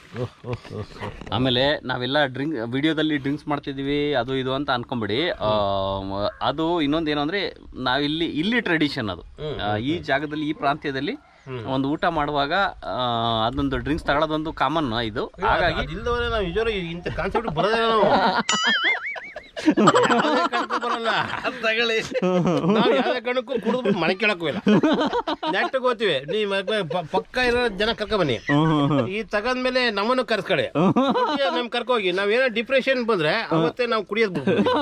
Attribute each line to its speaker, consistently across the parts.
Speaker 1: ಆಮೇಲೆ ನಾವೆಲ್ಲ ಡ್ರಿಂಕ್ ವಿಡಿಯೋದಲ್ಲಿ ಡ್ರಿಂಕ್ಸ್ ಮಾಡ್ತಿದ್ದೀವಿ ಅದು ಇದು ಅಂತ ಅನ್ಕೊಂಬಿಡಿ ಆ, ಅದು ಇನ್ನೊಂದು ಏನು ಅಂದರೆ ನಾವಿಲ್ಲಿ ಇಲ್ಲಿ ಟ್ರೆಡಿಷನ್ ಅದು ಆ, ಈ ಜಾಗದಲ್ಲಿ ಈ ಪ್ರಾಂತ್ಯದಲ್ಲಿ ಒಂದು ಊಟ ಮಾಡುವಾಗ ಆ, ಅದೊಂದು ಡ್ರಿಂಕ್ಸ್ ತಗೊಳ್ಳೋದೊಂದು ಕಾಮನ್ ಇದು ಹಾಗಾಗಿ
Speaker 2: ಇಲ್ದವರೆ ನಾವು ನಿಜವರು ಇಂಥ ಕಾನ್ಸೆಪ್ಟ್ ಬರೋದೇ ನಾವು ಯಾವುದೇ ಕಾರಣಕ್ಕೂ ಬರಲ್ಲ ಅದ್ ತಗೊಳ್ಳಿ ನಾವು ಯಾವುದೇ ಕಾರಣಕ್ಕೂ ಕುಡಿದು ಮನೆ ಕೇಳಕ್ಕೂ ಇಲ್ಲ ನೆಟ್ಟಿಗೆ ಹೋಗ್ತೀವಿ ನೀವು ಮ- ಪ- ಪಕ್ಕ ಇರೋ ಜನ ಕರ್ಕೊ ಬನ್ನಿ ಈ ತಗಂದ್ಮೇಲೆ ನಮ್ಮನ್ನು ಕರ್ಸ್ಕೊಳ್ಳಿ ನಮ್ ಕರ್ಕೋಗಿ ನಾವೇನೋ ಡಿಪ್ರೆಷನ್ ಬಂದ್ರೆ ಅವತ್ತೇ ನಾವು ಕುಡಿಯೋದು ಬಿಡ್ತೀವಿ.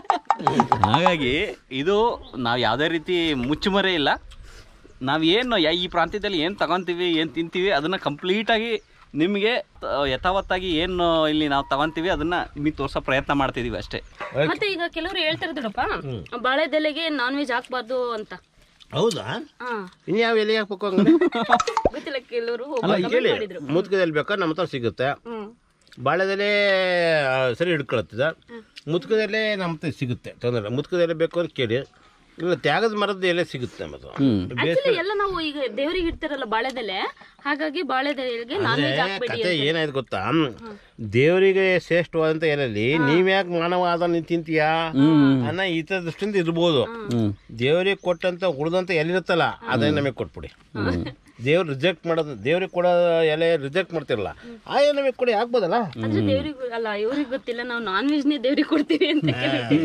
Speaker 1: ಹಾಗಾಗಿ ಇದು ನಾವು ಯಾವುದೇ ರೀತಿ ಮುಚ್ಚುಮರೆ ಇಲ್ಲ ನಾವು ಏನು ಯಾ- ಈ ಪ್ರಾಂತ್ಯದಲ್ಲಿ ಏನು ತಗೊಂತೀವಿ ಏನು ತಿಂತೀವಿ ಅದನ್ನು ಕಂಪ್ಲೀಟಾಗಿ ನಿಮಗೆ ತ- ಯಥಾವತ್ತಾಗಿ ಏನು ಇಲ್ಲಿ ನಾವು ತಗೊಂತೀವಿ ಅದನ್ನು ನಿಮಗೆ ತೋರ್ಸೋ ಪ್ರಯತ್ನ ಮಾಡ್ತಿದ್ದೀವಿ ಅಷ್ಟೇ
Speaker 3: ಮತ್ತೆ ಈಗ ಕೆಲವರು ಹೇಳ್ತಾರೆ ದೊಡ್ಡಪ್ಪ ಬಾಳೆದೆಲೆಗೆ ನಾನ್ ವೆಜ್ ಹಾಕ್ಬಾರ್ದು ಅಂತ
Speaker 2: ಹೌದಾ
Speaker 3: ಹಾ
Speaker 2: ಇನ್ಯಾವ ಎಲೆ ಹಾಕ್ಬೇಕು ಹಂಗಾರೆ
Speaker 3: ಗೊತ್ತಿಲ್ಲ ಕೆಲವರು
Speaker 2: ಕೇಳಿ ಮುತ್ಕದಲ್ಲಿ ಬೇಕಾ ನಮ್ಮ ಹತ್ರ ಸಿಗುತ್ತೆ
Speaker 3: ಹ್ಮ್
Speaker 2: ಬಾಳೆದೆಲೆ ಆ, ಸರಿ ಹಿಡ್ಕೊಳತ್ತದ ಮುತ್ಕದೆಲೆ ನಮ್ಮ ಹತ್ರ ಸಿಗುತ್ತೆ ತೊಂದರೆ ಇಲ್ಲ ಮುತ್ಕದೆಲೆ ಬೇಕು ಅಂತ ಕೇಳಿ ಇಲ್ಲ ತ್ಯಾಗದ ಮರದ ಎಲೆ ಸಿಗುತ್ತೆ ನಮ್ಮ ಹತ್ರ
Speaker 3: ಆಕ್ಚುಲಿ ಎಲ್ಲ ನಾವು ಈಗ ದೇವರಿಗೆ ಇಡ್ತಾರಲ್ಲ ಬಾಳೆದೆಲೆ ಹಾಗಾಗಿ ಬಾಳೆದೆಲೆಗೆ ನಾನ್ ವೆಜ್ ಹಾಕ್ಬೇಡಿ
Speaker 2: ಕತೆ ಏನಾಯ್ತು ಗೊತ್ತಾ ದೇವರಿಗೆ ಶ್ರೇಷ್ಠವಾದಂತ ಎಲೆಯಲ್ಲಿ ನೀವ್ಯಾಕೆ ಮಾನವ ಆದ ನೀನ್ ತಿಂತೀಯಾ ಅನ್ನೋ ಈ ಥರ ದೃಷ್ಟಿಯಿಂದ ಇರ್ಬೋದು ದೇವರಿಗೆ ಕೊಟ್ಟಂತ ಉಳಿದಂತ ಎಲೆ ಇರುತ್ತಲ್ಲ ಅದನ್ನ ನಮಗೆ ಕೊಟ್ಬಿಡಿ ದೇವ್ರು ರಿಜೆಕ್ಟ್ ಮಾಡೋದು ದೇವ್ರಿಗೆ ಕೊಡೋ ಎಲೆ ರಿಜೆಕ್ಟ್ ಮಾಡ್ತಿರಲ್ಲ ಆ ಎಲೆ ನಮಗೆ ಕೊಡಿ ಆಗ್ಬೋದಲ್ಲ
Speaker 3: ಅಂದ್ರೆ ದೇವ್ರಿಗೆ ಅಲ್ಲ ಇವ್ರಿಗೆ ಗೊತ್ತಿಲ್ಲ ನಾವು ನಾನ್ ವೆಜ್ ನೇ ದೇವ್ರಿಗೆ ಕೊಡ್ತೀವಿ ಅಂತ ಕೇಳಿದ್ವಿ.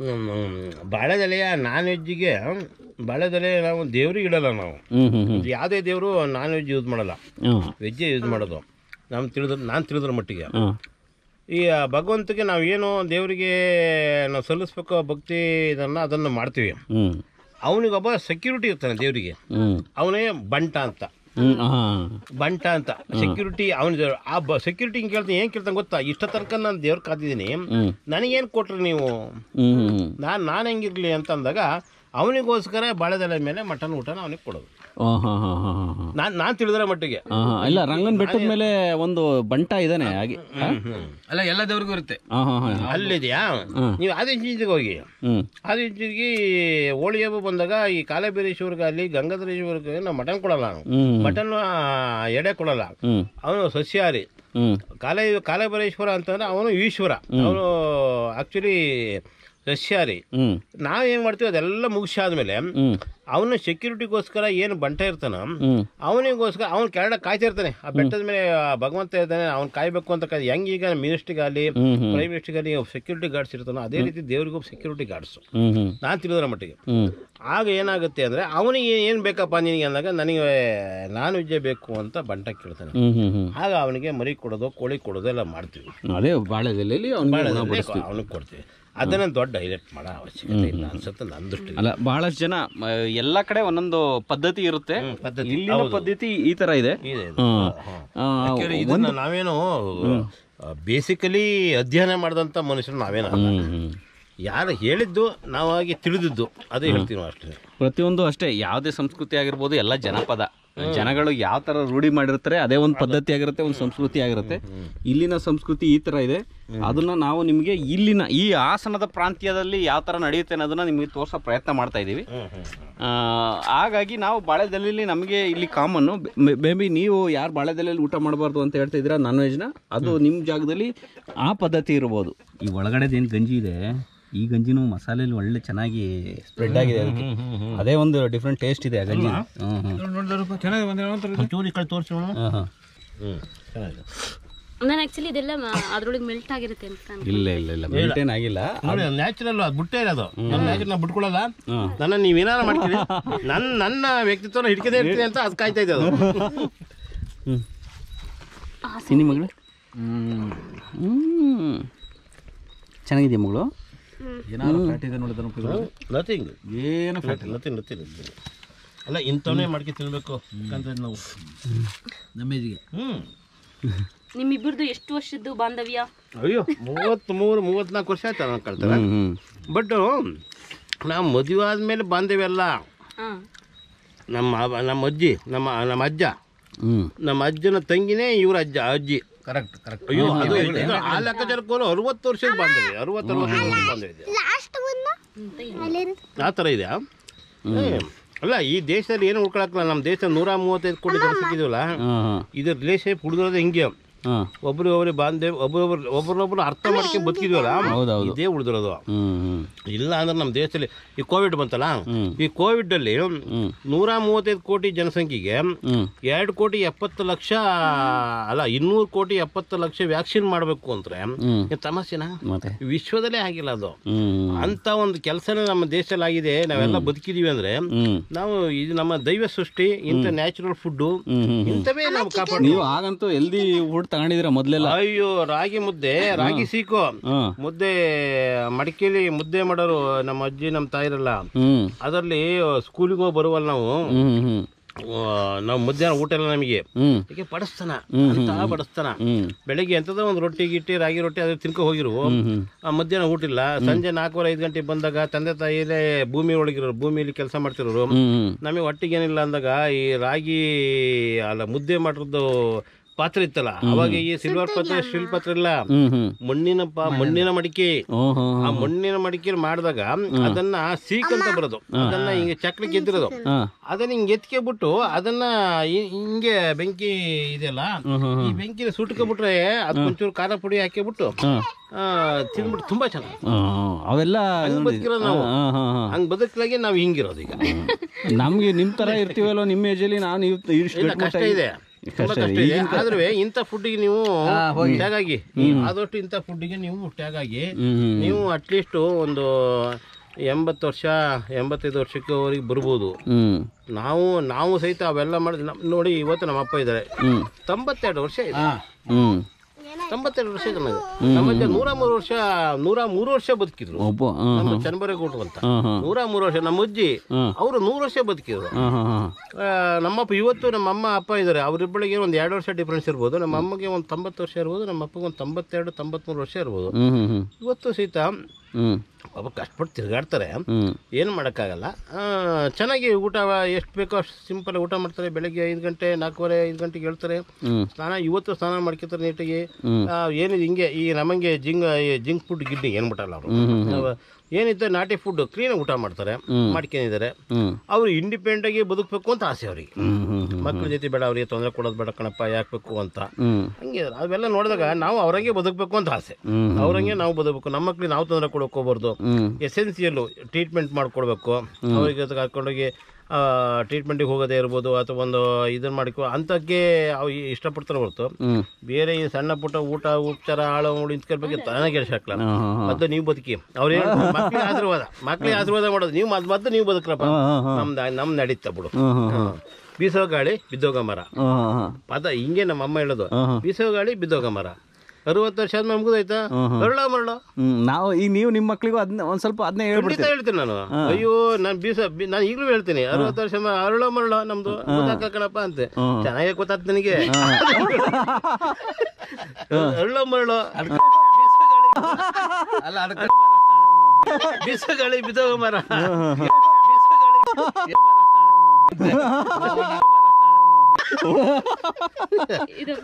Speaker 2: ಬಾಳೆದೆಲೆಯ ನಾನ್ ವೆಜ್ಜಿಗೆ ಬಾಳೆದೆಲೆ ನಾವು ದೇವ್ರಿಗೆ ಇಡಲ್ಲ ನಾವು
Speaker 1: ಹ್ಞೂ ಹ್ಞೂ ಹ್ಞೂ
Speaker 2: ಯಾವುದೇ ದೇವರು ನಾನ್ ವೆಜ್ ಯೂಸ್ ಮಾಡಲ್ಲ
Speaker 1: ಹಾಂ
Speaker 2: ವೆಜ್ಜೇ ಯೂಸ್ ಮಾಡೋದು ನಾವು ತಿಳಿದ್ರ ನಾನು ತಿಳಿದ್ರ ಮಟ್ಟಿಗೆ
Speaker 1: ಹಾಂ
Speaker 2: ಈ ಭಗವಂತಗೆ ನಾವು ಏನು ದೇವರಿಗೆ ನಾವು ಸಲ್ಲಿಸ್ಬೇಕು ಭಕ್ತಿ ಇದನ್ನು ಅದನ್ನು ಮಾಡ್ತೀವಿ
Speaker 1: ಹ್ಞೂ
Speaker 2: ಅವನಿಗೊಬ್ಬ ಸೆಕ್ಯೂರಿಟಿ ಇರ್ತಾನೆ ದೇವರಿಗೆ
Speaker 1: ಹ್ಞೂ
Speaker 2: ಅವನೇ ಬಂಟ ಅಂತ
Speaker 1: ಹ್ಞೂ ಹಾಂ
Speaker 2: ಬಂಟ ಅಂತ ಸೆಕ್ಯೂರಿಟಿ ಅವನ ಆ ಬ ಸೆಕ್ಯೂರಿಟಿ ಹಿಂಗೆ ಕೇಳ್ತಾನೆ ಏನು ಕೇಳ್ತಾನೆ ಗೊತ್ತಾ ಇಷ್ಟ ತನಕ ನಾನು ದೇವ್ರ ಕಾದಿದ್ದೀನಿ
Speaker 1: ಹ್ಞೂ
Speaker 2: ನನಗೇನು ಕೊಟ್ರಿ ನೀವು
Speaker 1: ಹ್ಞೂ ಹ್ಞೂ
Speaker 2: ನಾನು ನಾನು ಹೆಂಗಿರ್ಲಿ ಅಂತ ಅಂದಾಗ ಅವನಿಗೋಸ್ಕರ ಬಾಳೆದೆಲೆ ಮೇಲೆ ಮಟನ್ ಊಟನ ಅವನಿಗೆ ಕೊಡೋದು
Speaker 1: ಹಾಂ ಹಾಂ ಹಾಂ ಹಾಂ ಹಾಂ ಹಾಂ
Speaker 2: ನಾನು ನಾನು ತಿಳಿದ್ರ ಮಟ್ಟಿಗೆ
Speaker 1: ಹಾಂ ಹಾಂ ಇಲ್ಲ ರಂಗನ ಬೆಟ್ಟದ ಮೇಲೆ ಒಂದು ಬಂಟ ಇದ್ದಾನೆ ಹಾಗೆ ಹಾಂ
Speaker 4: ಅಲ್ಲ ಎಲ್ಲ ದೇವ್ರಿಗೂ ಇರುತ್ತೆ
Speaker 1: ಹಾಂ ಹಾಂ
Speaker 2: ಅಲ್ಲಿದೆಯಾ ನೀವು ಅದೇ ಇಂಚಿಗೆ ಹೋಗಿ
Speaker 1: ಹ್ಞೂ
Speaker 2: ಅದೇ ಇಂಚಿಗೆ ಹೋಳಿ ಹಬ್ಬ ಬಂದಾಗ ಈ ಕಾಲೇಬೇರೇಶ್ವರ್ಗಾಗಲಿ ಗಂಗಾಧರೇಶ್ವರ್ಗೆ ನಾವು ಮಟನ್ ಕೊಡಲ್ಲ ನಾವು
Speaker 1: ಹ್ಞೂ
Speaker 2: ಮಟನ್ ಎಡೆ ಕೊಡಲ್ಲ
Speaker 1: ಹ್ಞೂ
Speaker 2: ಅವನು ಸಸ್ಯಾಹಾರಿ
Speaker 1: ಹ್ಞೂ
Speaker 2: ಕಾಲೇ ಕಾಲೇಬರೇಶ್ವರ ಅಂತಂದ್ರೆ ಅವನು ಈಶ್ವರ ಅವನು ಆಕ್ಚುಲಿ ಸಸ್ಯಾಹಾರಿ
Speaker 1: ಹ್ಞೂ
Speaker 2: ನಾವೇನ್ ಮಾಡ್ತೀವಿ ಅದೆಲ್ಲ ಮುಗಿಸಾದ್ಮೇಲೆ
Speaker 1: ಹ್ಞೂ
Speaker 2: ಅವನ ಸೆಕ್ಯೂರಿಟಿಗೋಸ್ಕರ ಏನು ಬಂಟ ಇರ್ತಾನ
Speaker 1: ಹ್ಞೂ
Speaker 2: ಅವನಿಗೋಸ್ಕರ ಅವ್ನು ಕೆರಡ ಕಾಯ್ತಾ ಇರ್ತಾನೆ ಆ ಬೆಟ್ಟದ ಮೇಲೆ ಆ ಭಗವಂತ ಇರ್ತಾನೆ ಅವ್ನು ಕಾಯ್ಬೇಕು ಅಂತ ಕಾಯ್ ಹೆಂಗ್ ಈಗ ಮಿನಿಸ್ಟ್ರಿಗಾಗಲಿ
Speaker 1: ಹ್ಞೂ ಹ್ಞೂ
Speaker 2: ಪ್ರೈಮ್ ಮಿನಿಸ್ಟ್ರಿಗಾಗಲಿ ಸೆಕ್ಯೂರಿಟಿ ಗಾರ್ಡ್ಸ್ ಇರ್ತಾನೋ ಅದೇ ರೀತಿ ದೇವ್ರಿಗೂ ಸೆಕ್ಯೂರಿಟಿ ಗಾರ್ಡ್ಸ್
Speaker 1: ಹ್ಞೂ ಹ್ಞೂ
Speaker 2: ನಾನು ತಿಳಿದ್ರ ಮಟ್ಟಿಗೆ
Speaker 1: ಹ್ಞೂ
Speaker 2: ಆಗ ಏನಾಗುತ್ತೆ ಅಂದರೆ ಅವನಿಗೆ ಏನು ಬೇಕಪ್ಪ ನಿನಗೆ ಅಂದಾಗ ನನಗೆ ನಾನ್ ವೆಜ್ಜೇ ಬೇಕು ಅಂತ ಬಂಟ ಕೇಳ್ತಾನೆ
Speaker 1: ಹ್ಞೂ ಹ್ಞೂ ಹ್ಞೂ
Speaker 2: ಆಗ ಅವನಿಗೆ ಮರಿ ಕೊಡೋದು ಕೋಳಿ ಕೊಡೋದು ಎಲ್ಲ ಮಾಡ್ತೀವಿ
Speaker 1: ಅದೇ ಬಾಳೆದೆಲೆಯಲ್ಲಿ ಅವ್ನಿಗೆ ಗುಣ ಪಡಿಸ್ತೀವಿ
Speaker 2: ಅವನಿಗೆ ಕೊಡ್ತೀವಿ ಅದನ್ನ ದೊಡ್ಡ ಹೈಲೈಟ್ ಮಾಡೋ ಅವಶ್ಯಕತೆ ಇಲ್ಲ ಅನ್ಸುತ್ತೆ ನನ್ನ ದೃಷ್ಟಿ
Speaker 1: ಅಲ್ಲ ಬಹಳಷ್ಟು ಜನ ಮ, ಎಲ್ಲ ಕಡೆ ಒಂದೊಂದು ಪದ್ಧತಿ ಇರುತ್ತೆ
Speaker 2: ಪದ್ಧತಿ
Speaker 1: ಇಲ್ಲಿನ ಪದ್ಧತಿ ಈ ತರ ಇದೆ
Speaker 2: ಇದೆ ಇದು.
Speaker 1: ಹ್ಮ್.
Speaker 2: ಹಾ.
Speaker 1: ಆ,
Speaker 2: ಯಾಕೆಂದ್ರೆ ಇದನ್ನ ನಾವೇನು ಬೇಸಿಕಲಿ ಅಧ್ಯಯನ ಮಾಡಿದಂಥ ಮನುಷ್ಯರು ನಾವೇನ
Speaker 1: ಹ್ಮ್, ಹ್ಮ್.
Speaker 2: ಯಾರು ಹೇಳಿದ್ದು ನಾವಾಗಿ ತಿಳಿದಿದ್ದು ಅದೇ ಹೇಳ್ತೀವಿ ನಾವು ಅಷ್ಟೇ
Speaker 1: ಪ್ರತಿಯೊಂದು ಅಷ್ಟೇ ಯಾವುದೇ ಸಂಸ್ಕೃತಿ ಆಗಿರ್ಬೋದು ಎಲ್ಲ ಜನಪದ ಜನಗಳು ಯಾವ ತರ ರೂಢಿ ಮಾಡಿರ್ತಾರೆ ಅದೇ ಒಂದು ಪದ್ಧತಿ ಆಗಿರುತ್ತೆ ಒಂದು ಸಂಸ್ಕೃತಿ ಆಗಿರುತ್ತೆ ಇಲ್ಲಿನ ಸಂಸ್ಕೃತಿ ಈ ತರ ಇದೆ ಅದನ್ನ ನಾವು ನಿಮಗೆ ಇಲ್ಲಿನ ಈ ಹಾಸನದ ಪ್ರಾಂತ್ಯದಲ್ಲಿ ಯಾವ ತರ ನಡೆಯುತ್ತೆ ಅನ್ನೋದನ್ನ ನಿಮಗೆ ತೋರ್ಸೋ ಪ್ರಯತ್ನ ಮಾಡ್ತಾ ಇದ್ದೀವಿ ಆ, ಹಾಗಾಗಿ ನಾವು ಬಾಳೆದೆಲೆಯಲ್ಲಿ ನಮಗೆ ಇಲ್ಲಿ ಕಾಮನ್ನು ಮೇ ಬಿ ನೀವು ಯಾರು ಬಾಳೆದೆಲೆಯಲ್ಲಿ ಊಟ ಮಾಡಬಾರ್ದು ಅಂತ ಹೇಳ್ತಾ ಇದ್ದೀರಾ ನಾನ್ ವೆಜ್ನ ಅದು ನಿಮ್ಮ ಜಾಗದಲ್ಲಿ ಆ ಪದ್ಧತಿ ಇರ್ಬೋದು ಈ ಒಳಗಡೆದೇನು ಗಂಜಿ ಇದೆ ಈ ಗಂಜಿನೂ ಮಸಾಲೆಲಿ ಒಳ್ಳೆ ಚೆನ್ನಾಗಿ ಸ್ಪ್ರೆಡ್ ಆಗಿದೆ ಅದಕ್ಕೆ ಅದೇ ಒಂದು ಡಿಫ್ರೆಂಟ್ ಟೇಸ್ಟ್ ಇದೆ ಆ ಗಂಜಿ ಹ್ಮ್ ಹ್ಮ್
Speaker 4: ಚೆನ್ನಾಗಿ ಬಂದಿರೋ
Speaker 2: ಒಂಚೂರು ಈ ಕಡೆ ತೋರಿಸಿ
Speaker 1: ಹಾಂ ಹಾಂ
Speaker 2: ಹ್ಞೂ ಚೆನ್ನಾಗಿದೆ
Speaker 3: ನಾನು ಆಕ್ಚುಲಿ ಇದೆಲ್ಲ ಅದ್ರೊಳಗೆ ಮೆಲ್ಟ್ ಆಗಿರುತ್ತೆ ಅಂತ ಅನ್ಕೊಂಡೆ.
Speaker 1: ಇಲ್ಲ ಇಲ್ಲ ಇಲ್ಲ ಮೇಂಟೈನ್ ಆಗಿಲ್ಲ
Speaker 2: ನೋಡಿ ನ್ಯಾಚುರಲ್ ಅದು ಬಿಟ್ಟೇ ಇರೋದು ನನ್ನ ನ್ಯಾಚುರಲ್ ಬಿಟ್ಕೊಳ್ಳಲ್ಲ
Speaker 1: ಹ್ಮ್.
Speaker 2: ನನ್ನ ನೀವೇನಾರ ಮಾಡ್ತೀರಿ ನನ್ನ ನನ್ನ ವ್ಯಕ್ತಿತ್ವನ ಹಿಡ್ಕದೇ ಇರ್ತೀನಿ ಅಂತ ಅದು ಕಾಯ್ತಾ ಇದೆ ಅದು
Speaker 1: ಹ್ಞೂ ಸಿನಿ ಮಗಳು ಹ್ಞೂ ಚೆನ್ನಾಗಿದೆಯಾ ಮಗಳು
Speaker 4: ಏನಾದ್ರು ಫ್ಯಾಟ್ ಇದೆ ನೋಡಿದ್ರೆ
Speaker 2: ನಥಿಂಗ್
Speaker 4: ಏನು
Speaker 2: ನಥಿಂಗ್ ನಥಿಂಗ್ ಅಲ್ಲ ಇಂಥವನ್ನೇ ಮಾಡ್ಕೆ ತಿನ್ಬೇಕು ಯಾಕಂದ್ರೆ ನಾವು
Speaker 4: ನಮ್ಮೇಜಿಗೆ
Speaker 2: ಹ್ಞೂ
Speaker 3: ನಿಮ್ಮಿಬ್ಬರದು ಎಷ್ಟು ವರ್ಷದ್ದು ಬಾಂಧವ್ಯ
Speaker 2: ಅಯ್ಯೋ ಮೂವತ್ತ್ ಮೂರು ಮೂವತ್ತ್ನಾಲ್ಕು ವರ್ಷ ಆಯ್ತು ನಾನು ಕಳ್ತಾರೆ
Speaker 1: ಹ್ಞೂ ಹ್ಞೂ
Speaker 2: ಬಟ್ ನಾವು ಮದುವೆ ಆದಮೇಲೆ ಬಾಂಧವ್ಯ
Speaker 3: ಹಾ
Speaker 2: ನಮ್ಮ ಅವ- ನಮ್ಮ ಅಜ್ಜಿ ನಮ್ಮ ನಮ್ಮ ಅಜ್ಜ
Speaker 1: ಹ್ಞೂ
Speaker 2: ನಮ್ಮ ಅಜ್ಜನ ತಂಗಿನೇ ಇವ್ರ ಅಜ್ಜ ಅಜ್ಜಿ
Speaker 4: ಕರೆಕ್ಟ್ ಕರೆಕ್ಟ್
Speaker 2: ಅಯ್ಯೋ ಅದು ಇದು ಆ ಲೆಕ್ಕಾಚಾರಕ್ಕೂ ಅರವತ್ತು ವರ್ಷದ ಬಾಂಧವ್ಯ ಅರವತ್ತು ಅರವತ್ತು ವರ್ಷದ ಬಾಂಧವ್ಯ ಇದೆ ಆ ಥರ ಇದೆ ಏ, ಅಲ್ಲ ಈ ದೇಶದಲ್ಲಿ ಏನು ಉಳ್ಕೊಳಕ್ಕಲ್ಲ ನಮ್ಮ ದೇಶ ನೂರ ಮೂವತ್ತೈದು ಕೋಟಿ ಜನ ಸಿಕ್ಕಿದ್ವಲ್ಲ
Speaker 1: ಹಾಂ ಹಾಂ
Speaker 2: ಇದು ರಿಲೇಶನ್ಶಿಪ್ ಹುಡುಗಿರೋದು ಹಿಂಗೆ
Speaker 1: ಹಾಂ
Speaker 2: ಒಬ್ರಿಗೊಬ್ರಿಗೆ ಬಾಂಧವ್ಯ ಒಬ್ಬರೊಬ್ರು ಒಬ್ರನ್ನೊಬ್ರು ಅರ್ಥ ಮಾಡ್ಕೊಂಡು ಬದುಕಿದ್ವಲ್ಲ
Speaker 1: ಹೌದೌದು.
Speaker 2: ಇದೇ ಉಳಿದಿರೋದು
Speaker 1: ಹ್ಞೂ ಹ್ಞೂ
Speaker 2: ಇಲ್ಲ ಅಂದ್ರೆ ನಮ್ಮ ದೇಶದಲ್ಲಿ ಈ ಕೋವಿಡ್ ಬಂತಲ್ಲ
Speaker 1: ಹ್ಮ್.
Speaker 2: ಈ ಕೋವಿಡ್ ಅಲ್ಲಿ
Speaker 1: ಹ್ಮ್.
Speaker 2: ನೂರ ಮೂವತ್ತೈದು ಕೋಟಿ ಜನಸಂಖ್ಯೆಗೆ
Speaker 1: ಹ್ಞೂ
Speaker 2: ಎರಡು ಕೋಟಿ ಎಪ್ಪತ್ತು ಲಕ್ಷ ಅಲ್ಲ ಇನ್ನೂರು ಕೋಟಿ ಎಪ್ಪತ್ತು ಲಕ್ಷ ವ್ಯಾಕ್ಸಿನ್ ಮಾಡಬೇಕು ಅಂದ್ರೆ
Speaker 1: ಹ್ಞೂ
Speaker 2: ಏನ್ ತಮಾಷೆನಾ
Speaker 1: ಮತ್ತೆ
Speaker 2: ವಿಶ್ವದಲ್ಲೇ ಆಗಿಲ್ಲ ಅದು
Speaker 1: ಹ್ಞೂ
Speaker 2: ಅಂತ ಒಂದು ಕೆಲಸನೇ ನಮ್ಮ ದೇಶದಲ್ಲಿ ಆಗಿದೆ ನಾವೆಲ್ಲ ಬದುಕಿದೀವಿ ಅಂದ್ರೆ
Speaker 1: ಹ್ಞೂ
Speaker 2: ನಾವು ಇದು ನಮ್ಮ ದೈವ ಸೃಷ್ಟಿ ಇಂಥ ನ್ಯಾಚುರಲ್ ಫುಡ್
Speaker 1: ಹ್ಞೂ ಹ್ಞೂ
Speaker 2: ಇಂಥವೇ ನಾವು ಕಾಪಾಡಿ
Speaker 1: ನೀವು ಆಗಂತೂ ಎಲ್ದಿ ಊಟ ತಗೊಂಡಿದ್ದೀರ ಮೊದಲೆಲ್ಲ
Speaker 2: ಅಯ್ಯೋ ರಾಗಿ ಮುದ್ದೆ ರಾಗಿ ಸೀಕು
Speaker 1: ಹಾಂ
Speaker 2: ಮುದ್ದೆ ಮಡಿಕೆಲಿ ಮುದ್ದೆ ಮಾಡೋರು ನಮ್ಮ ಅಜ್ಜಿ ನಮ್ಮ ತಾಯಿರಲ್ಲ
Speaker 1: ಹ್ಞೂ
Speaker 2: ಅದರಲ್ಲಿ ಸ್ಕೂಲಿಗೆ ಹೋಗಿ ಬರುವಲ್ಲ ನಾವು
Speaker 1: ಹ್ಞೂ ಹ್ಞೂ
Speaker 2: ಆ, ನಾವು ಮಧ್ಯಾಹ್ನ ಊಟ ಎಲ್ಲ ನಮಗೆ
Speaker 1: ಹ್ಞೂ
Speaker 2: ಹೀಗೆ ಬಡಿಸ್ತಾನ
Speaker 1: ಹ್ಮ್,
Speaker 2: ಅಂತ ಬಡಿಸ್ತಾನ
Speaker 1: ಹ್ಞೂ
Speaker 2: ಬೆಳಿಗ್ಗೆ ಎಂಥದೋ ಒಂದು ರೊಟ್ಟಿ ಗಿಟ್ಟಿ ರಾಗಿ ರೊಟ್ಟಿ ಅದ್ರ ತಿನ್ಕೊ ಹೋಗಿರು
Speaker 1: ಹ್ಞೂ
Speaker 2: ಆ, ಮಧ್ಯಾಹ್ನ ಊಟ ಇಲ್ಲ ಸಂಜೆ ನಾಲ್ಕೂವರೆ ಐದು ಗಂಟೆಗೆ ಬಂದಾಗ ತಂದೆ ತಾಯಿಯಲ್ಲೇ ಭೂಮಿ ಒಳಗಿರೋರು ಭೂಮಿಯಲ್ಲಿ ಕೆಲಸ ಮಾಡ್ತಿರೋರು
Speaker 1: ಹ್ಞೂ ಹ್ಞೂ
Speaker 2: ನಮಗೆ ಒಟ್ಟಿಗೇನಿಲ್ಲ ಅಂದಾಗ ಈ ರಾಗಿ ಅಲ್ಲ ಮುದ್ದೆ ಮಾಡಿರೋದು ಪಾತ್ರೆ ಇತ್ತಲ್ಲ ಅವಾಗ ಈ ಸಿಲ್ವರ್ ಪಾತ್ರೆ ಸ್ಟೀಲ್ ಪಾತ್ರೆ ಇಲ್ಲ
Speaker 1: ಹ್ಞೂ ಹ್ಞೂ
Speaker 2: ಮಣ್ಣಿನ ಪ ಮಣ್ಣಿನ ಮಡಿಕೆ
Speaker 1: ಓ ಹೋ
Speaker 2: ಆ ಮಣ್ಣಿನ ಮಡಿಕೆ ಮಾಡಿದಾಗ ಅದನ್ನ ಸೀಕ್ ಅಂತ ಬರೋದು ಅದನ್ನ ಹಿಂಗೆ ಚಕ್ಲಿಗೆ ಎದ್ದಿರೋದು
Speaker 1: ಹಾಂ
Speaker 2: ಅದನ್ನ ಹಿಂಗೆ ಎತ್ಕೊಬಿಟ್ಟು ಅದನ್ನ ಹಿ- ಹಿಂಗೆ ಬೆಂಕಿ ಇದೆಯಲ್ಲ ಈ ಬೆಂಕಿ ಸುಟ್ಕೊಬಿಟ್ರೆ ಅದು ಒಂಚೂರು ಖಾರ ಪುಡಿ ಹಾಕಿಬಿಟ್ಟು
Speaker 1: ಹಾಂ
Speaker 2: ಆ, ತಿಂದ್ಬಿಟ್ಟು ತುಂಬಾ ಚೆನ್ನಾಗಿ
Speaker 1: ಅವೆಲ್ಲ ನೋಡಿ
Speaker 2: ಬದುಕಿರೋದು ನಾವು
Speaker 1: ಹಾಂ ಹಾಂ ಹಾಂ
Speaker 2: ಹಂಗ್ ಬದುಕಲಾಗೆ ನಾವು ಹಿಂಗಿರೋದು ಈಗ
Speaker 1: ನಮ್ಗೆ ನಿಮ್ ತರ ಇರ್ತೀವಲ್ಲ ನಿಮ್ಮ ಏಜಲ್ಲಿ ನಾವು ನೀವು ಇಷ್ಟು
Speaker 2: ಇಲ್ಲ, ಕಷ್ಟ ಇದೆ ತುಂಬಾ ಕಷ್ಟ ಇದೆ ಆದ್ರೆ ಇಂಥ ಫುಡ್ಗೆ ನೀವು ಟ್ಯಾಗ್ ಆಗಿ ಆದಷ್ಟು ಇಂಥ ಫುಡ್ಗೆ ನೀವು ಟ್ಯಾಗ್ ಆಗಿ
Speaker 1: ಹ್ಮ್
Speaker 2: ನೀವು ಅಟ್ಲೀಸ್ಟ್ ಒಂದು ಎಂಬತ್ತು ವರ್ಷ ಎಂಬತ್ತೈದು ವರ್ಷಕ್ಕೆ ಬರ್ಬೋದು
Speaker 1: ಹ್ಮ್
Speaker 2: ನಾವು ನಾವು ಸಹಿತ ಅವೆಲ್ಲ ಮಾಡಿ ನಮ್- ನೋಡಿ ಇವತ್ತು ನಮ್ಮ ಅಪ್ಪ ಇದ್ದಾರೆ
Speaker 1: ಹ್ಮ್
Speaker 2: ತೊಂಬತ್ತೆರಡು ವರ್ಷ ಇದೆ
Speaker 1: ಹ್ಮ್
Speaker 2: ತೊಂಬತ್ತೆರಡು ವರ್ಷ ಇದೆ ನನಗೆ ನಮ್ಮ ಅಜ್ಜ ನೂರ ಮೂರು ವರ್ಷ ನೂರ ಮೂರು ವರ್ಷ ಬದುಕಿದ್ರು
Speaker 1: ಒಬ್ಬ ಹಾಂ
Speaker 2: ನಮ್ಮ ಚನ್ನಬರೇಗೌಡ್ರು ಅಂತ
Speaker 1: ಹಾಂ ಹಾಂ
Speaker 2: ನೂರ ಮೂರು ವರ್ಷ ನಮ್ಮ ಅಜ್ಜಿ
Speaker 1: ಹಾಂ
Speaker 2: ಅವರು ನೂರು ವರ್ಷ ಬದುಕಿದ್ರು
Speaker 1: ಹಾಂ ಹಾಂ ಹಾಂ
Speaker 2: ಆ, ನಮ್ಮಪ್ಪ ಇವತ್ತು ನಮ್ಮ ಅಮ್ಮ ಅಪ್ಪ ಇದ್ದಾರೆ ಅವರಿಬ್ಬಳಿಗೆ ಒಂದು ಎರಡು ವರ್ಷ ಡಿಫ್ರೆನ್ಸ್ ಇರ್ಬೋದು ನಮ್ಮ ಅಮ್ಮಗೆ ಒಂದು ತೊಂಬತ್ತು ವರ್ಷ ಇರ್ಬೋದು ನಮ್ಮ ಅಪ್ಪಗೆ ಒಂದು ತೊಂಬತ್ತೆರಡು ತೊಂಬತ್ಮೂರು ವರ್ಷ ಇರ್ಬೋದು
Speaker 1: ಹ್ಮ್ ಹ್ಮ್ ಹ್ಮ್
Speaker 2: ಇವತ್ತು ಸಹಿತ
Speaker 1: ಹ್ಮ್
Speaker 2: ಪಾಪ ಕಷ್ಟಪಟ್ಟು ತಿರುಗಾಡ್ತಾರೆ
Speaker 1: ಹ್ಮ್
Speaker 2: ಏನು ಮಾಡೋಕ್ಕಾಗಲ್ಲ ಆ, ಚೆನ್ನಾಗಿ ಊಟ ಎಷ್ಟು ಬೇಕೋ ಅಷ್ಟು ಸಿಂಪಲ್ ಊಟ ಮಾಡ್ತಾರೆ ಬೆಳಗ್ಗೆ ಐದು ಗಂಟೆ ನಾಲ್ಕೂವರೆ ಐದು ಗಂಟೆಗೆ ಹೇಳ್ತಾರೆ
Speaker 1: ಹ್ಮ್
Speaker 2: ಸ್ನಾನ ಇವತ್ತು ಸ್ನಾನ ಮಾಡ್ಕೊತಾರೆ ನೀಟಾಗಿ
Speaker 1: ಹ್ಮ್.
Speaker 2: ಆ, ಏನಿದೆ ಹಿಂಗೆ ಈ ನಮಗೆ ಜಿಂಗ್ ಜಿಂಕ್ ಫುಡ್ ಗಿಡ್ಡಿ ಏನು ಬಿಟ್ಟಲ್ಲ ಅವರು ಏನಿತ್ತು ನಾಟಿ ಫುಡ್ ಕ್ಲೀನ್ ಊಟ ಮಾಡ್ತಾರೆ ಮಾಡ್ಕೊಂಡಿದ್ದಾರೆ
Speaker 1: ಹ್ಮ್
Speaker 2: ಅವರು ಇಂಡಿಪೆಂಡೆಂಟ್ ಆಗಿ ಬದುಕಬೇಕು ಅಂತ ಆಸೆ ಅವರಿಗೆ
Speaker 1: ಹ್ಮ್ ಹ್ಮ್ ಹ್ಮ್
Speaker 2: ಮಕ್ಳ ಜೊತೆ ಬೇಡ ಅವ್ರಿಗೆ ತೊಂದರೆ ಕೊಡೋದು ಬೇಡ ಕಣಪ್ಪ ಯಾಕಬೇಕು ಅಂತ
Speaker 1: ಹ್ಮ್
Speaker 2: ಹಂಗೆ ಅವೆಲ್ಲ ನೋಡಿದಾಗ ನಾವು ಅವ್ರಂಗೆ ಬದುಕಬೇಕು ಅಂತ ಆಸೆ
Speaker 1: ಹ್ಮ್.
Speaker 2: ಅವ್ರಂಗೆ ನಾವು ಬದುಕಬೇಕು ನಮ್ಮ ಮಕ್ಳಿಗೆ ನಾವು ತೊಂದರೆ ಕೊಡೋಕೆ ಹೋಗ್ಬಾರ್ದು
Speaker 1: ಹ್ಮ್
Speaker 2: ಎಸೆನ್ಸಿಯಲ್ಲು ಟ್ರೀಟ್ಮೆಂಟ್ ಮಾಡ್ಕೊಡ್ಬೇಕು ಅವರಿಗೆ ಕರ್ಕೊಂಡೋಗಿ ಟ್ರೀಟ್ಮೆಂಟಿಗೆ ಹೋಗೋದೇ ಇರ್ಬೋದು ಅಥವಾ ಒಂದು ಇದನ್ನ ಮಾಡಿಕೊ ಅಂಥಕ್ಕೆ ಅವು ಇಷ್ಟಪಡ್ತಾರೆ ಹೊರತು
Speaker 1: ಹ್ಮ್
Speaker 2: ಬೇರೆ ಈ ಸಣ್ಣ ಪುಟ್ಟ ಊಟ ಉಪಚಾರ ಆಳು ಮೂಳು ಇಂಥ ಬಗ್ಗೆ ತನ ಕೆಲಸ ಹಾಕ್ಲ
Speaker 1: ಹಾಂ ಹಾಂ ಹಾಂ
Speaker 2: ಅದು ನೀವು ಬದುಕಿ ಅವ್ರೇ ಮಕ್ಳಿಗೆ ಆಶೀರ್ವಾದ ಮಕ್ಳಿಗೆ ಆಶೀರ್ವಾದ ಮಾಡೋದು ನೀವು ಮದ್ ಮದ್ದು ನೀವು ಬದುಕ್ರಪ್ಪ
Speaker 1: ಹಾಂ ಹಾಂ
Speaker 2: ನಮ್ದು ನಮ್ ನಡೀತಾ ಬಿಡು
Speaker 1: ಹಾಂ ಹಾಂ
Speaker 2: ಹ್ಮ್. ಬೀಸೋ ಗಾಳಿ ಬಿದ್ದೋಗ ಮರ
Speaker 1: ಹಾಂ ಹಾಂ ಹಾಂ
Speaker 2: ಪದ ಹಿಂಗೆ ನಮ್ಮ ಅಮ್ಮ ಹೇಳೋದು
Speaker 1: ಹಾಂ ಹಾಂ
Speaker 2: ಬೀಸೋ ಗಾಳಿ ಬಿದ್ದೋಗ ಮರ ಅರವತ್ತು ವರ್ಷ ಆದ್ಮೇಲೆ ಮುಗಿದೋಯ್ತಾ ಮರಳ ಮರಳ
Speaker 1: ಹ್ಮ್ ನಾವು ಈಗ ನೀವು ನಿಮ್ಮ ಮಕ್ಳಿಗೂ ಅದನ್ನ ಒಂದ್ ಸ್ವಲ್ಪ ಅದನ್ನೇ
Speaker 2: ಖಂಡಿತ
Speaker 1: ಹೇಳ್ಬಿಡ್ತೀವಿ
Speaker 2: ಹೇಳ್ತೀನಿ ನಾನು ಅಯ್ಯೋ ನಾನು ಬೀಸ ಬಿ- ನಾನು ಈಗಲೂ ಹೇಳ್ತೀನಿ ಅರವತ್ತು ವರ್ಷ ಮ- ಅರಳ ಮರಳ ನಮ್ದು ಗೊತ್ತಾಕ ಕಣಪ್ಪ ಅಂತೆ ಚೆನ್ನಾಗಿ ಗೊತ್ತಾತ್ ನನಗೆ ಅರಳ ಮರಳ
Speaker 4: ಅಲ್ಲ ಅದಕ್ಕೆ
Speaker 2: ಬೀಸ ಗಾಳಿ ಬಿದ್ದೋಗ ಮರ
Speaker 3: ಇದು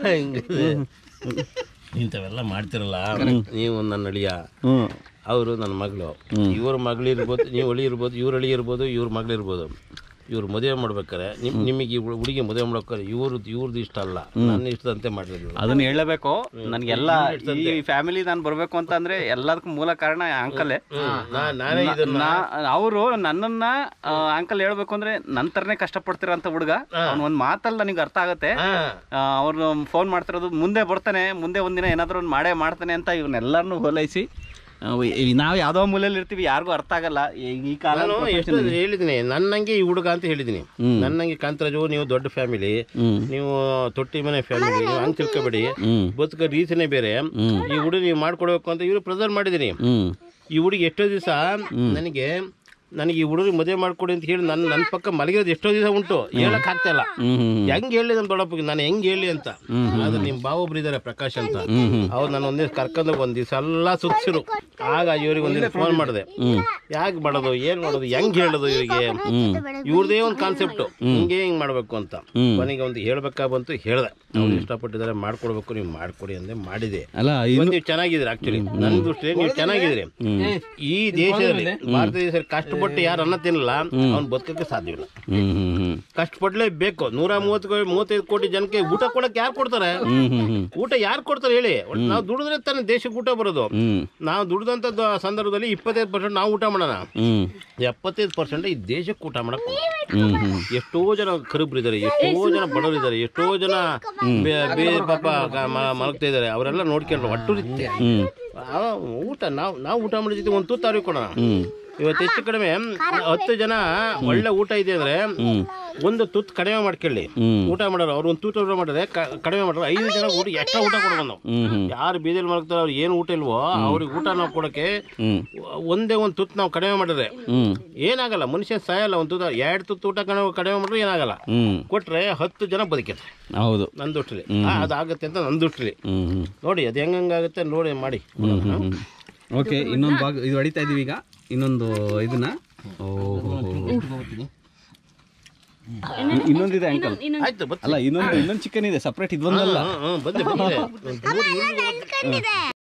Speaker 2: ಇಂಥವೆಲ್ಲ ಮಾಡ್ತಿರಲ್ಲ ನೀವು ನನ್ನ ಅಳಿಯ
Speaker 1: ಹ್ಮ್
Speaker 2: ಅವರು ನನ್ನ ಮಗಳು ಇವ್ರ ಮಗಳು ಇರ್ಬೋದು ನೀವು ಅಳಿ ಇರ್ಬೋದು ಇವ್ರ ಅಳಿ ಇರ್ಬೋದು ಇವ್ರ ಮಗಳು ಇರ್ಬೋದು ಇವ್ರು ಮದುವೆ ಮಾಡ್ಬೇಕಾರೆ ನಿಮ್ ನಿಮಗೆ ಈ ಹುಡುಗಿ ಮದುವೆ ಮಾಡ್ಬೇಕಾರೆ ಇವ್ರದ್ದು ಇವ್ರದ್ದು ಇಷ್ಟ ಅಲ್ಲ ನನ್ನ ಇಷ್ಟದಂತೆ ಮಾಡಿದ್ರು
Speaker 1: ಅದನ್ನ ಹೇಳಬೇಕು ನನಗೆಲ್ಲ ಈ ಫ್ಯಾಮಿಲಿ ನಾನು ಬರ್ಬೇಕು ಅಂತ ಅಂದ್ರೆ ಎಲ್ಲದಕ್ಕೂ ಮೂಲ ಕಾರಣ ಅಂಕಲೇ
Speaker 2: ನಾನೇ ಇದನ್ನ
Speaker 1: ಅವರು ನನ್ನನ್ನ ಅಂಕಲ್ ಹೇಳ್ಬೇಕು ಅಂದ್ರೆ ನನ್ ತರನೇ ಕಷ್ಟಪಡ್ತಿರೋಂಥ ಹುಡುಗ ಅವ್ನ ಒಂದ್ ಮಾತಲ್ಲಿ ನನಗೆ ಅರ್ಥ ಆಗತ್ತೆ
Speaker 2: ಹಾ
Speaker 1: ಅವ್ರು ಫೋನ್ ಮಾಡ್ತಿರೋದು ಮುಂದೆ ಬರ್ತಾನೆ ಮುಂದೆ ಒಂದಿನ ಏನಾದ್ರು ಒಂದ್ ಮಾಡೇ ಮಾಡ್ತಾನೆ ಅಂತ ಇವನ್ನೆಲ್ಲರನ್ನೂ ಹೋಲೈಸಿ ನಾವು ಯಾವ್ದೋ ಮೂಲೆಯಲ್ಲಿ ಇರ್ತೀವಿ ಯಾರಿಗೂ ಅರ್ಥ ಆಗಲ್ಲ ಈ- ಈ ಕಾಲ
Speaker 2: ನಾನು ಎಷ್ಟು ಹೇಳಿದ್ದೀನಿ ನನ್ನಂಗೆ ಈ ಹುಡುಗ ಅಂತ ಹೇಳಿದ್ದೀನಿ ನನ್ನಂಗೆ ಕಾಂತರಾಜು ನೀವು ದೊಡ್ಡ ಫ್ಯಾಮಿಲಿ
Speaker 1: ಹ್ಮ್
Speaker 2: ನೀವು ತೊಟ್ಟಿ ಮನೆ ಫ್ಯಾಮಿಲಿ ನೀವು ಹಂಗೆ ತಿಳ್ಕೊಬೇಡಿ
Speaker 1: ಹ್ಮ್
Speaker 2: ಬದುಕೋ ರೀತಿನೇ ಬೇರೆ ಈ ಹುಡುಗ ನೀವು ಮಾಡ್ಕೊಡ್ಬೇಕು ಅಂತ ಇವ್ರು ಪ್ರೆಸರ್ ಮಾಡಿದ್ದೀನಿ
Speaker 1: ಹ್ಮ್
Speaker 2: ಈ ಹುಡುಗಿ ಎಷ್ಟೋ ದಿವಸ ನನಗೆ ನನಗೆ ಈ ಹುಡುಗಿ ಮದುವೆ ಮಾಡ್ಕೊಡಿ ಅಂತ ಹೇಳಿ ನನ್ನ ನನ್ನ ಪಕ್ಕ ಮಲಗಿರೋದು ಎಷ್ಟೋ ದಿವಸ ಉಂಟು ಹೇಳಕ್ ಆಗ್ತಾ ಇಲ್ಲ
Speaker 1: ಹ್ಮ್ ಹ್ಮ್
Speaker 2: ಹೆಂಗ್ ಹೇಳಿ ನಮ್ಮ ದೊಡ್ಡಪ್ಪಗೆ ನಾನು ಹೆಂಗ್ ಹೇಳಿ ಅಂತ ಆದ್ರೆ ನಿಮ್ ಬಾವ ಒಬ್ರು ಇದಾರೆ ಪ್ರಕಾಶ್ ಅಂತ ಅವ್ರು ನಾನು ಒಂದಿವ್ಸ ಕರ್ಕೊಂಡು ಒಂದ್ ದಿವಸ ಎಲ್ಲ ಸುತ್ತಿರು ಆಗ ಇವ್ರಿಗೆ ಒಂದಿವ್ಸ ಫೋನ್ ಮಾಡಿದೆ ಯಾಕೆ ಮಾಡೋದು ಏನ್ ಮಾಡೋದು ಹೆಂಗ್ ಹೇಳೋದು ಇವರಿಗೆ ಇವ್ರದೇ ಒಂದು ಕಾನ್ಸೆಪ್ಟ್ ಹಿಂಗೆ ಹಿಂಗ್ ಮಾಡ್ಬೇಕು ಅಂತ ಕೊನೆಗೆ ಒಂದು ಹೇಳ್ಬೇಕಾ ಬಂತು ಹೇಳ್ದೆ ಅವ್ರು ಇಷ್ಟಪಟ್ಟಿದ್ದಾರೆ ಮಾಡ್ಕೊಡ್ಬೇಕು ನೀವು ಮಾಡ್ಕೊಡಿ ಅಂದೆ ಮಾಡಿದೆ
Speaker 1: ಅಲ್ಲ
Speaker 2: ಇವತ್ತು ನೀವು ಚೆನ್ನಾಗಿದ್ದೀರಿ ಆಕ್ಚುಲಿ ನನ್ನ ದೃಷ್ಟಿಯಲ್ಲಿ ನೀವು ಚೆನ್ನಾಗಿದ್ದೀರಿ ಈ ದೇಶದಲ್ಲಿ ಭಾರತ ದೇಶದಲ್ಲಿ ಕಷ್ಟ ಕಷ್ಟಪಟ್ಟು ಯಾರು ಅನ್ನ ತಿನ್ನಲ್ಲ ಅವ್ನು ಬದುಕಕ್ಕೆ ಸಾಧ್ಯವಿಲ್ಲ
Speaker 1: ಹ್ಮ್ ಹ್ಮ್ ಹ್ಮ್
Speaker 2: ಕಷ್ಟಪಡ್ಲೇಬೇಕು ನೂರ ಮೂವತ್ತು ಕೋ- ಮೂವತ್ತೈದು ಕೋಟಿ ಜನಕ್ಕೆ ಊಟ ಕೊಡಕ್ಕೆ ಯಾರು ಕೊಡ್ತಾರೆ
Speaker 1: ಹ್ಮ್ ಹ್ಮ್ ಹ್ಮ್
Speaker 2: ಊಟ ಯಾರು ಕೊಡ್ತಾರೆ ಹೇಳಿ ಒಟ್ಟು ನಾವು ದುಡಿದ್ರೆ ತಾನೇ ದೇಶಕ್ಕೆ ಊಟ ಬರೋದು
Speaker 1: ಹ್ಮ್
Speaker 2: ನಾವು ದುಡಿದಂಥ ಸಂದರ್ಭದಲ್ಲಿ ಇಪ್ಪತ್ತೈದು ಪರ್ಸೆಂಟ್ ನಾವು ಊಟ ಮಾಡೋಣ
Speaker 1: ಹ್ಮ್
Speaker 2: ಎಪ್ಪತ್ತೈದು ಪರ್ಸೆಂಟ್ ಈ ದೇಶಕ್ಕೆ ಊಟ ಮಾಡಕ್ಕೆ
Speaker 1: ಹ್ಮ್ ಹ್ಮ್
Speaker 2: ಎಷ್ಟೋ ಜನ ಕರುಬ್ರಿದ್ದಾರೆ ಎಷ್ಟೋ ಜನ ಬಡವರಿದ್ದಾರೆ ಎಷ್ಟೋ ಜನ ಬೇ- ಬೇ ಪಾಪ ಗ- ಮ- ಮಲಗ್ತಾ ಇದ್ದಾರೆ ಅವರೆಲ್ಲ ನೋಡ್ಕೊಂಡ್ರು ಒಟ್ಟು ರೀತಿ
Speaker 1: ಹ್ಮ್
Speaker 2: ಆ, ಊಟ ನಾವು ನಾವು ಊಟ ಮಾಡೋ ಜೊತೆ ಒಂದು ತುತ್ತು ಅವ್ರಿಗೆ ಕೊಡೋಣ
Speaker 1: ಹ್ಮ್
Speaker 2: ಇವತ್ತು ಹೆಚ್ಚು ಕಡಿಮೆ ಹತ್ತು ಜನ ಒಳ್ಳೆ ಊಟ ಇದೆ ಅಂದ್ರೆ ಒಂದು ತುತ್ತು ಕಡಿಮೆ ಮಾಡ್ಕೊಳ್ಳಿ
Speaker 1: ಹ್ಮ್.
Speaker 2: ಊಟ ಮಾಡೋರು ಅವ್ರು ಒಂದು ತುತ್ತು ಊಟ ಮಾಡಿದ್ರೆ ಕ- ಕಡಿಮೆ ಮಾಡೋರು ಐದು ಜನ ಊಟ ಎಕ್ಸ್ಟ್ರಾ ಊಟ ಕೊಡ್ಬೋದು ನಾವು
Speaker 1: ಹ್ಮ್ ಹ್ಮ್
Speaker 2: ಯಾರು ಬೀದಿಯಲ್ಲಿ ಮಲಗ್ತಾರೋ ಅವ್ರು ಏನು ಊಟ ಇಲ್ವೋ ಅವ್ರಿಗೆ ಊಟ ನಾವು ಕೊಡೋಕೆ
Speaker 1: ಹ್ಮ್
Speaker 2: ಒಂದೇ ಒಂದು ತುತ್ತು ನಾವು ಕಡಿಮೆ ಮಾಡಿದ್ರೆ
Speaker 1: ಹ್ಮ್
Speaker 2: ಏನಾಗಲ್ಲ ಮನುಷ್ಯ ಸಾಯಲ್ಲ ಒಂದು ತುತ್ತ ಎರಡು ತುತ್ತು ಊಟ ಕಡಿಮೆ ಕಡಿಮೆ ಮಾಡಿದ್ರೆ ಏನಾಗಲ್ಲ
Speaker 1: ಹ್ಮ್
Speaker 2: ಕೊಟ್ರೆ ಹತ್ತು ಜನ ಬದುಕಿದೆ
Speaker 1: ಹೌದು
Speaker 2: ನನ್ನ ದೃಷ್ಟಿಲಿ ಅದಾಗುತ್ತೆ ಅಂತ ನನ್ನ ದೃಷ್ಟಿಲಿ
Speaker 1: ಹ್ಮ್ ಹ್ಮ್
Speaker 2: ನೋಡಿ ಅದು ಹೆಂಗಾಗುತ್ತೆ ನೋಡಿ ಮಾಡಿ
Speaker 1: ಓಕೆ ಇನ್ನೊಂದು ಭಾಗ ಇದು ಹೊಡಿತಾ ಇದೀವಿ ಈಗ ಇನ್ನೊಂದು ಇದನ್ನ ಇನ್ನೊಂದಿದೆ ಅಂಕಲ್
Speaker 2: ಆಯ್ತು ಬತ್
Speaker 1: ಅಲ್ಲ ಇನ್ನೊಂದು ಇನ್ನೊಂದು ಚಿಕನ್ ಇದೆ ಸಪ್ರೇಟ್ ಇದೊಂದಲ್ಲ
Speaker 2: ಹ್ಮ್, ಹ್ಮ್, ಬಂದೆ ಬಂದೆ